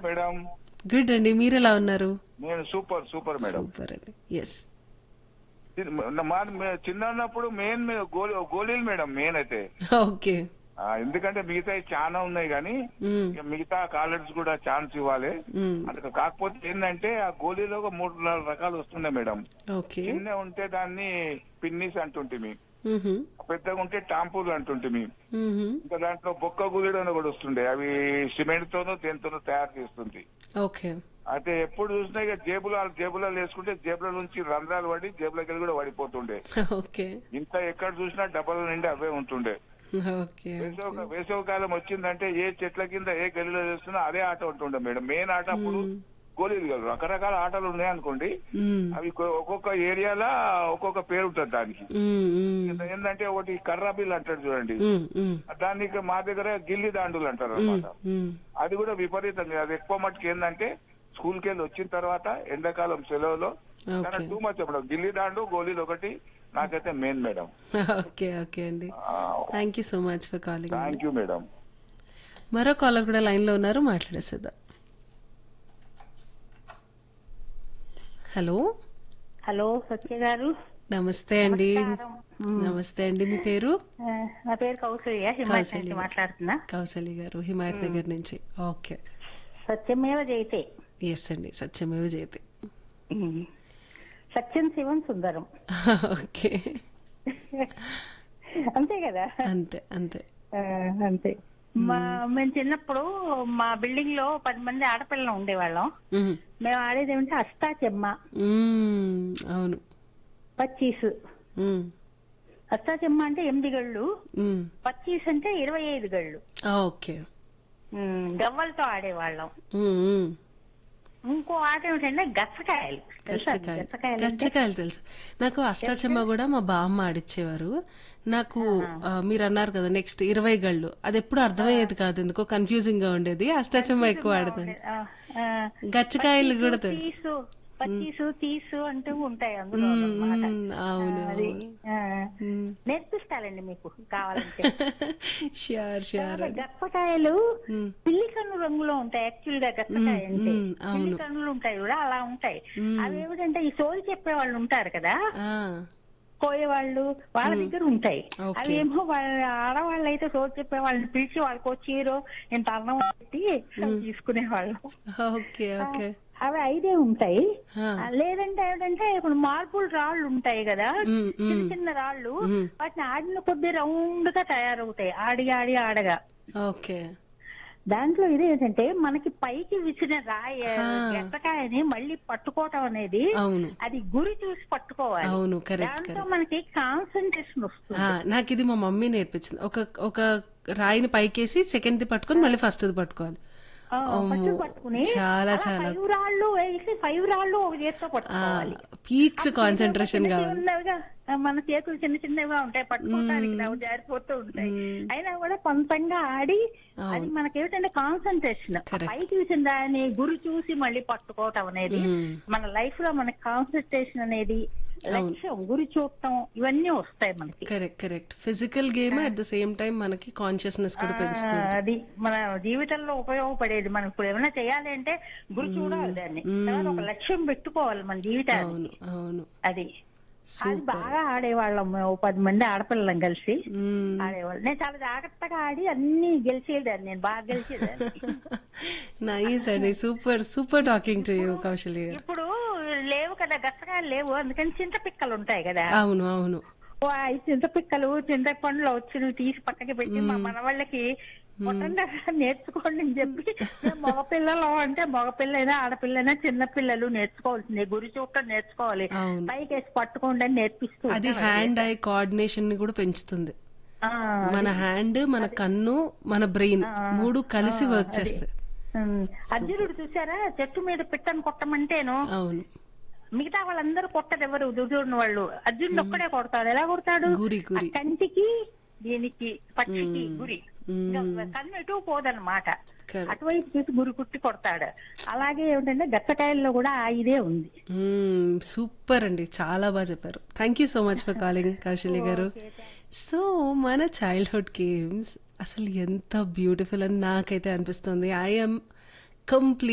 Madam good అండి మీరు ఎలా ఉన్నారు నేను సూపర్ సూపర్ మేడం సూపర్ అండి ఎస్ మా మే- చిన్నప్పుడు మెయిన్ గోళీ గోళీలు మేడం మెయిన్ అయితే ఓకే ఆ, ఎందుకంటే మిగతా చాలా ఉన్నాయి కానీ ఇక మిగతా కాలేజ్ కూడా ఛాన్స్ ఇవ్వాలి అందుకు కాకపోతే ఏంటంటే ఆ గోళీలో ఒక మూడు నాలుగు రకాలు వస్తున్నాయి మేడం ఓకే చిన్న ఉంటే దాన్ని పిన్నిస్ అంటుంటిమి పెద్దగా ఉంటే టాంపూలు అంటుంటిమి ఇంకా దాంట్లో బొక్క గుదిడు అని కూడా వస్తుండే అవి సిమెంట్ తోనూ దేనితోనూ తయారు చేస్తుంది ఓకే అయితే ఎప్పుడు చూసినా ఇక జేబులో జేబులో వేసుకుంటే జేబుల నుంచి రంధ్రాలు పడి జేబులోకి వెళ్ళి కూడా పడిపోతుండే ఓకే ఇంత ఎక్కడ చూసినా డబ్బల నిండి అవే ఉంటుండే ఓకే వేసవ వేసవకాలం వచ్చిందంటే ఏ చెట్ల కింద ఏ గదిలో చేస్తున్నా అదే ఆట ఉంటుండే మేడం మెయిన్ ఆట అప్పుడు గోళీలు గలు రకరకాల ఆటలు ఉన్నాయి అనుకోండి అవి కొ- ఒక్కొక్క ఏరియాలో ఒక్కొక్క పేరు ఉంటుంది దానికి ఏంటంటే ఒకటి కర్రా బిల్ అంటాడు చూడండి దానికి మా దగ్గర గిల్లి దాండులు అంటారు అనమాట అది కూడా విపరీతంగా అది ఎక్కువ మట్టుకు ఏంటంటే స్కూల్ కి వెళ్ళి వచ్చిన తర్వాత ఎండాకాలం సెలవులో చాలా టూ మచ్ మేడం గిల్లి దాండు గోళీలు ఒకటి నాకైతే మెయిన్ మేడం ఓకే ఓకే అండి thank you so much for calling thank you madam మరో కాలర్ కూడా లైన్ లో ఉన్నారు మాట్లాడేసేద్దాం హలో హలో సత్య గారు నమస్తే అండి నమస్తే అండి మీ పేరు ఆ, నా పేరు కౌసల్య హిమాయత్ నుంచి మాట్లాడుతున్నా కౌసలి గారు హిమాయత్ నగర్ నుంచి ఓకే సత్యమేవ జయితే ఎస్ అండి సత్యమేవ జయతే ఉమ్. సత్యం శివం సుందరం ఓకే అంతే కదా అంతే అంతే ఆ, అంతే మా మేము చిన్నప్పుడు మా బిల్డింగ్ లో పది మంది ఆడపిల్లలు ఉండేవాళ్ళం మ్మ్. మేము ఆడేది ఏమంటే అష్టాచెమ్మ మ్మ్. అవును పచ్చీసు మ్మ్. అష్టాచెమ్మ అంటే ఎనిమిది గళ్ళు మ్మ్. పచ్చీస్ అంటే ఇరవై ఐదు గళ్ళు ఓకే ఉమ్, గవ్వలతో ఆడేవాళ్ళం మ్మ్. మ్మ్. ఇంకో ఆట ఏమిటంటే గచ్చకాయలు తెలుసా గచ్చకాయలు గచ్చకాయలు అంటే? గచ్చకాయలు తెలుసు నాకు అష్టాచమ్మ కూడా మా బామ్మ ఆడిచ్చేవారు నాకు ఆ, మీరు అన్నారు కదా నెక్స్ట్ ఇరవై గళ్ళు అది ఎప్పుడు అర్థమయ్యేది కాదు ఎందుకో కన్ఫ్యూజింగ్ గా ఉండేది అష్టాచమ్మ ఎక్కువ ఆడతాను ఆ, ఆ. గచ్చకాయలు కూడా పచ్చీసు, తెలుసు తీసు పచ్చీసు తీసు అంటూ ఉంటాయి అందులో మ్మ్, అన్నమాట. మ్మ్, అవును అది అవును. ఆ, మ్మ్. నేర్పిస్తానండి మీకు కావాలంటే షూర్ షూర్ గచ్చకాయలు మ్మ్. పిల్లి కన్ను రంగులో ఉంటాయి యాక్చువల్ గా గచ్చకాయ అంటే మ్మ్, అవును. పిల్లి కన్నులు ఉంటాయి కూడా అలా ఉంటాయి అవి ఏమిటంటే ఈ సోది చెప్పే వాళ్ళు ఉంటారు కదా ఆ, కోయేవాళ్ళు వాళ్ళ దగ్గర ఉంటాయి ఓకే. అవి ఏమో వాళ్ళ ఆడవాళ్ళు అయితే సోది చెప్పే వాళ్ళని పిలిచి వాళ్ళకి ఓ చీరో ఇంత అన్నం పెట్టి తీసుకునేవాళ్ళు ఓకే ఓకే అవి ఐదే ఉంటాయి ఆ. ఆ, లేదంటే ఏమిటంటే ఇప్పుడు మార్బుల్ రాళ్ళు ఉంటాయి కదా మ్మ్, మ్మ్. చిన్న చిన్న రాళ్ళు మ్మ్. వాటిని ఆడిన కొద్ది రౌండ్ గా తయారవుతాయి ఆడి ఆడి ఆడగా ఓకే దాంట్లో ఇది ఏంటంటే మనకి పైకి విసిన రాయి ఆ. గెట్టకాయని మళ్ళీ పట్టుకోవటం అనేది అవును అది గురి చూసి పట్టుకోవాలి అవును కరెక్ట్ దాంతో కరెక్ట్ మనకి కాన్సన్ట్రేషన్ వస్తుంది ఆ, నాకు ఇది మా మమ్మీ నేర్పించింది ఒక ఒక రాయిని పైకేసి సెకండ్ ది పట్టుకొని మళ్ళీ ఫస్ట్ ది పట్టుకోవాలి ఆ, అమ్మో, పట్టు పట్టుకుని చాలా అలా చాలా ఫైవ్ రాళ్ళు వేసి ఫైవ్ రాళ్ళు ఒక చేత్తో పట్టుకోవాలి పీక్స్ కాన్సన్ట్రేషన్ చిన్న కావాలి చిన్నవిగా, ఆ, మన చేతులు చిన్న చిన్నవిగా ఉంటాయి పట్టుకోవడానికి రావు జారిపోతూ ఉంటాయి అయినా కూడా కొంతంగా ఆడి అది మనకేమిటంటే కాన్సన్ట్రేషన్ Correct. పైకి చూసిన దాన్ని గురి చూసి మళ్ళీ పట్టుకోవటం అనేది మ్మ్. మన లైఫ్ లో మనకి కాన్సన్ట్రేషన్ అనేది లక్ష్యం గురి చూడటం ఇవన్నీ వస్తాయి మనకి correct correct physical game at the same time మనకి కాన్షియస్నెస్ కూడా ఆ, పెంచుతుంది అది మన జీవితంలో ఉపయోగపడేది మనం ఇప్పుడు ఏమైనా చేయాలి అంటే గురి చూడాలి దాన్ని తర్వాత ఒక లక్ష్యం పెట్టుకోవాలి మన జీవితాన్ని అవును అవును అది అది బాగా ఆడేవాళ్ళం మేము ఓ పది మంది ఆడపిల్లలం కలిసి మ్మ్. ఆడేవాళ్ళు నేను చాలా జాగ్రత్తగా ఆడి అన్ని గెలిచేదాన్ని నేను బాగా గెలిచేదాన్ని నైస్ అండి super super talking to you Kausalya garu ఇప్పుడు లేవు కదా గచ్చకాయలు లేవు అందుకని చింత పిక్కలు ఉంటాయి కదా అవును అవును ఓ ఐదు చింత పిక్కలు చింత పండ్లు వచ్చి నువ్వు తీసి పక్కకి పెట్టి మా మనవాళ్ళకి కొట్టండి నేర్చుకోండి అని చెప్పి మేము మగపిల్లలు అంటే మగపిల్లైనా ఆడపిల్లైనా చిన్న పిల్లలు నేర్చుకోవాల్సిందే గురి చూడటం నేర్చుకోవాలి అవును. పైకి వేసి పట్టుకోండి అని నేర్పిస్తూ అది ఉంటాం. హ్యాండ్ ఐ కోఆర్డినేషన్ ని కూడా పెంచుతుంది ఆ, మన హ్యాండ్ మన కన్ను మన బ్రెయిన్ మూడు కలిసి వర్క్ చేస్తాయి ఉమ్, అర్జునుడు చూసారా చెట్టు మీద పిట్టను కొట్టమంటేను అవును మిగతా వాళ్ళందరూ కొట్టరు ఎవరు దుర్జోడిన వాళ్ళు అర్జునుడు ఒక్కడే కొడతాడు ఎలా కొడతాడు గురి ఆ గురి కంటికి దీనికి పక్షికి గురి ఇంకా కన్ను ఎటు పోదన్నమాట Correct. అటువైపు చూసి గురి కుట్టి కొడతాడు అలాగే ఏమిటంటే గచ్చకాయల్లో కూడా ఆ ఇదే ఉంది సూపర్ అండి చాలా బాగా చెప్పారు thank you so much for calling Kausalya garu so మన చైల్డ్హుడ్ గేమ్స్ అసలు ఎంత బ్యూటిఫుల్ అని నాకైతే అనిపిస్తుంది ఐఎమ్ కంప్లీట్